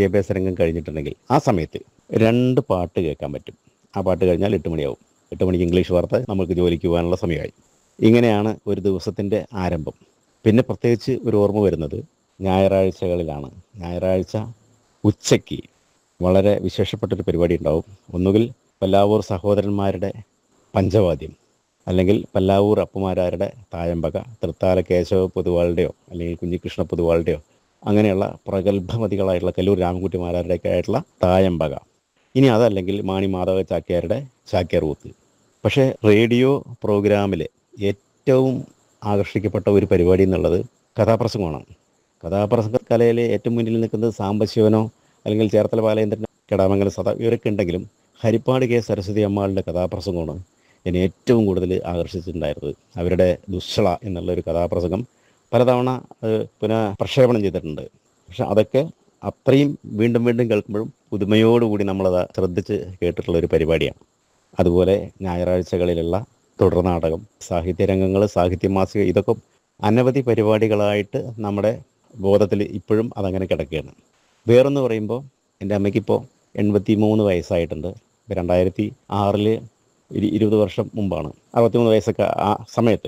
വിദ്യാഭ്യാസ രംഗം കഴിഞ്ഞിട്ടുണ്ടെങ്കിൽ ആ സമയത്ത് രണ്ട് പാട്ട് കേൾക്കാൻ പറ്റും ആ പാട്ട് കഴിഞ്ഞാൽ എട്ട് മണിയാവും എട്ട് മണിക്ക് ഇംഗ്ലീഷ് വാർത്ത നമുക്ക് ജോലിക്ക് പോകാനുള്ള സമയമായി ഇങ്ങനെയാണ് ഒരു ദിവസത്തിൻ്റെ ആരംഭം പിന്നെ പ്രത്യേകിച്ച് ഒരു ഓർമ്മ വരുന്നത് ഞായറാഴ്ചകളിലാണ് ഞായറാഴ്ച ഉച്ചയ്ക്ക് വളരെ വിശേഷപ്പെട്ടൊരു പരിപാടി ഉണ്ടാവും ഒന്നുകിൽ പല്ലാവൂർ സഹോദരന്മാരുടെ പഞ്ചവാദ്യം അല്ലെങ്കിൽ പല്ലാവൂർ അപ്പുമാരാരുടെ തായമ്പക തൃത്താല കേശവ പൊതുവാളുടെയോ അല്ലെങ്കിൽ കുഞ്ഞികൃഷ്ണ പൊതുവാളുടെയോ അങ്ങനെയുള്ള പ്രഗത്ഭമതികളായിട്ടുള്ള കല്ലൂർ രാമൻകുട്ടിമാരാരുടെയൊക്കെ ആയിട്ടുള്ള തായമ്പക ഇനി അതല്ലെങ്കിൽ മാണി മാധവ ചാക്യാരുടെ ചാക്യാർ കൂത്ത് പക്ഷേ റേഡിയോ പ്രോഗ്രാമിൽ ഏറ്റവും ആകർഷിക്കപ്പെട്ട ഒരു പരിപാടി എന്നുള്ളത് കഥാപ്രസംഗമാണ് കഥാപ്രസംഗ കലയിൽ ഏറ്റവും മുന്നിൽ നിൽക്കുന്നത് സാംബശിവനോ അല്ലെങ്കിൽ ചേർത്തല ബാലേന്ദ്രനോ കടാമംഗലം സദാ ഇവരൊക്കെ ഉണ്ടെങ്കിലും ഹരിപ്പാട് കെ സരസ്വതി അമ്മാളുടെ കഥാപ്രസംഗമാണ് എന്നെ ഏറ്റവും കൂടുതൽ ആകർഷിച്ചിട്ടുണ്ടായിരുന്നത് അവരുടെ ദുശ്ശള എന്നുള്ള ഒരു കഥാപ്രസംഗം പലതവണ അത് പുനഃ പ്രക്ഷേപണം ചെയ്തിട്ടുണ്ട് പക്ഷെ അതൊക്കെ അത്രയും വീണ്ടും വീണ്ടും കേൾക്കുമ്പോഴും പുതുമയോടുകൂടി നമ്മളത് ശ്രദ്ധിച്ച് കേട്ടിട്ടുള്ള ഒരു പരിപാടിയാണ് അതുപോലെ ഞായറാഴ്ചകളിലുള്ള തുടർനാടകം സാഹിത്യരംഗങ്ങൾ സാഹിത്യമാസിക ഇതൊക്കെ അനവധി പരിപാടികളായിട്ട് നമ്മുടെ ബോധത്തിൽ ഇപ്പോഴും അതങ്ങനെ കിടക്കുകയാണ് വേറൊന്ന് പറയുമ്പോൾ എൻ്റെ അമ്മയ്ക്കിപ്പോൾ എൺപത്തി മൂന്ന് വയസ്സായിട്ടുണ്ട് ഇപ്പം രണ്ടായിരത്തി ആറിൽ ഇരുപത് വർഷം മുമ്പാണ് അറുപത്തിമൂന്ന് വയസ്സൊക്കെ ആ സമയത്ത്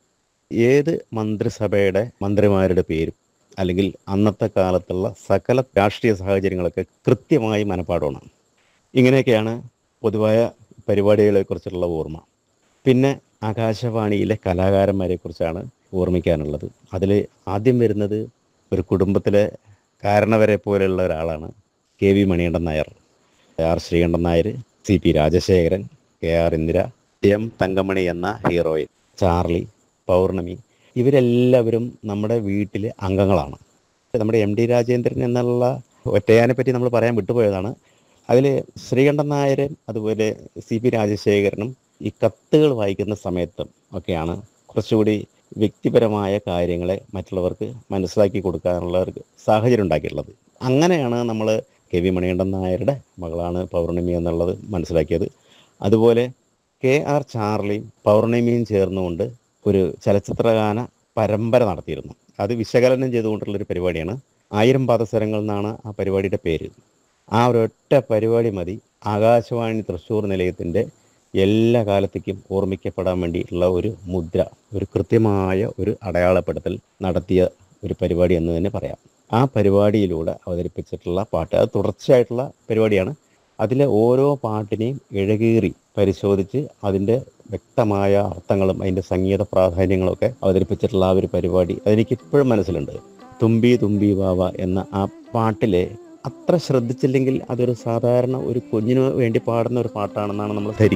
ഏത് മന്ത്രിസഭയുടെ മന്ത്രിമാരുടെ പേരും അല്ലെങ്കിൽ അന്നത്തെ കാലത്തുള്ള സകല രാഷ്ട്രീയ സാഹചര്യങ്ങളൊക്കെ കൃത്യമായി മനപ്പാടമാണ് ഇങ്ങനെയൊക്കെയാണ് പൊതുവായ പരിപാടികളെക്കുറിച്ചുള്ള ഓർമ്മ പിന്നെ ആകാശവാണിയിലെ കലാകാരന്മാരെക്കുറിച്ചാണ് ഓർമ്മിക്കാനുള്ളത് അതിൽ ആദ്യം വരുന്നത് ഒരു കുടുംബത്തിലെ കാരണവരെ പോലെയുള്ള ഒരാളാണ് K V Manikandan Nair R Sreekandan Nair C P Rajasekharan K R Indira M Thankamani എന്ന ഹീറോയിൻ ചാർലി പൗർണമി ഇവരെല്ലാവരും നമ്മുടെ വീട്ടിലെ അംഗങ്ങളാണ് നമ്മുടെ എം ഡി രാജേന്ദ്രൻ എന്നുള്ള ഒറ്റയാനെ പറ്റി നമ്മൾ പറയാൻ വിട്ടുപോയതാണ് അതിൽ ശ്രീകണ്ഠൻ നായരും അതുപോലെ സി പി രാജശേഖരനും ഈ കത്തുകൾ വായിക്കുന്ന സമയത്തും ഒക്കെയാണ് കുറച്ചുകൂടി വ്യക്തിപരമായ കാര്യങ്ങളെ മറ്റുള്ളവർക്ക് മനസ്സിലാക്കി കൊടുക്കാനുള്ള ഒരു സാഹചര്യം ഉണ്ടാക്കിയിട്ടുള്ളത് അങ്ങനെയാണ് നമ്മൾ കെ വി മണികണ്ഠൻ നായരുടെ മകളാണ് പൗർണമി എന്നുള്ളത് മനസ്സിലാക്കിയത് അതുപോലെ കെ ആർ ചാർലിയും പൗർണമിയും ചേർന്നുകൊണ്ട് ഒരു ചലച്ചിത്രഗാന പരമ്പര നടത്തിയിരുന്നു അത് വിശകലനം ചെയ്തുകൊണ്ടുള്ളൊരു പരിപാടിയാണ് ആയിരം പാദസരങ്ങൾ എന്നാണ് ആ പരിപാടിയുടെ പേര് ആ ഒരൊറ്റ പരിപാടി മതി ആകാശവാണി തൃശ്ശൂർ നിലയത്തിൻ്റെ എല്ലാ കാലത്തേക്കും ഓർമ്മിക്കപ്പെടാൻ വേണ്ടിയിട്ടുള്ള ഒരു മുദ്ര ഒരു കൃത്യമായ ഒരു അടയാളപ്പെടുത്തൽ നടത്തിയ ഒരു പരിപാടി എന്ന് തന്നെ പറയാം ആ പരിപാടിയിലൂടെ അവതരിപ്പിച്ചിട്ടുള്ള പാട്ട് അത് തുടർച്ചയായിട്ടുള്ള പരിപാടിയാണ് അതിലെ ഓരോ പാട്ടിനെയും ഇഴകീറി പരിശോധിച്ച് അതിൻ്റെ വ്യക്തമായ അർത്ഥങ്ങളും അതിൻ്റെ സംഗീത പ്രാധാന്യങ്ങളൊക്കെ അവതരിപ്പിച്ചിട്ടുള്ള ആ ഒരു പരിപാടി അതെനിക്ക് ഇപ്പോഴും മനസ്സിലുണ്ട് തുമ്പി തുമ്പി വാവ എന്ന ആ പാട്ടിലെ അത്ര ശ്രദ്ധിച്ചില്ലെങ്കിൽ അതൊരു സാധാരണ ഒരു കുഞ്ഞിന് വേണ്ടി പാടുന്ന ഒരു പാട്ടാണെന്നാണ് നമ്മൾ ധരിക്കുന്നത്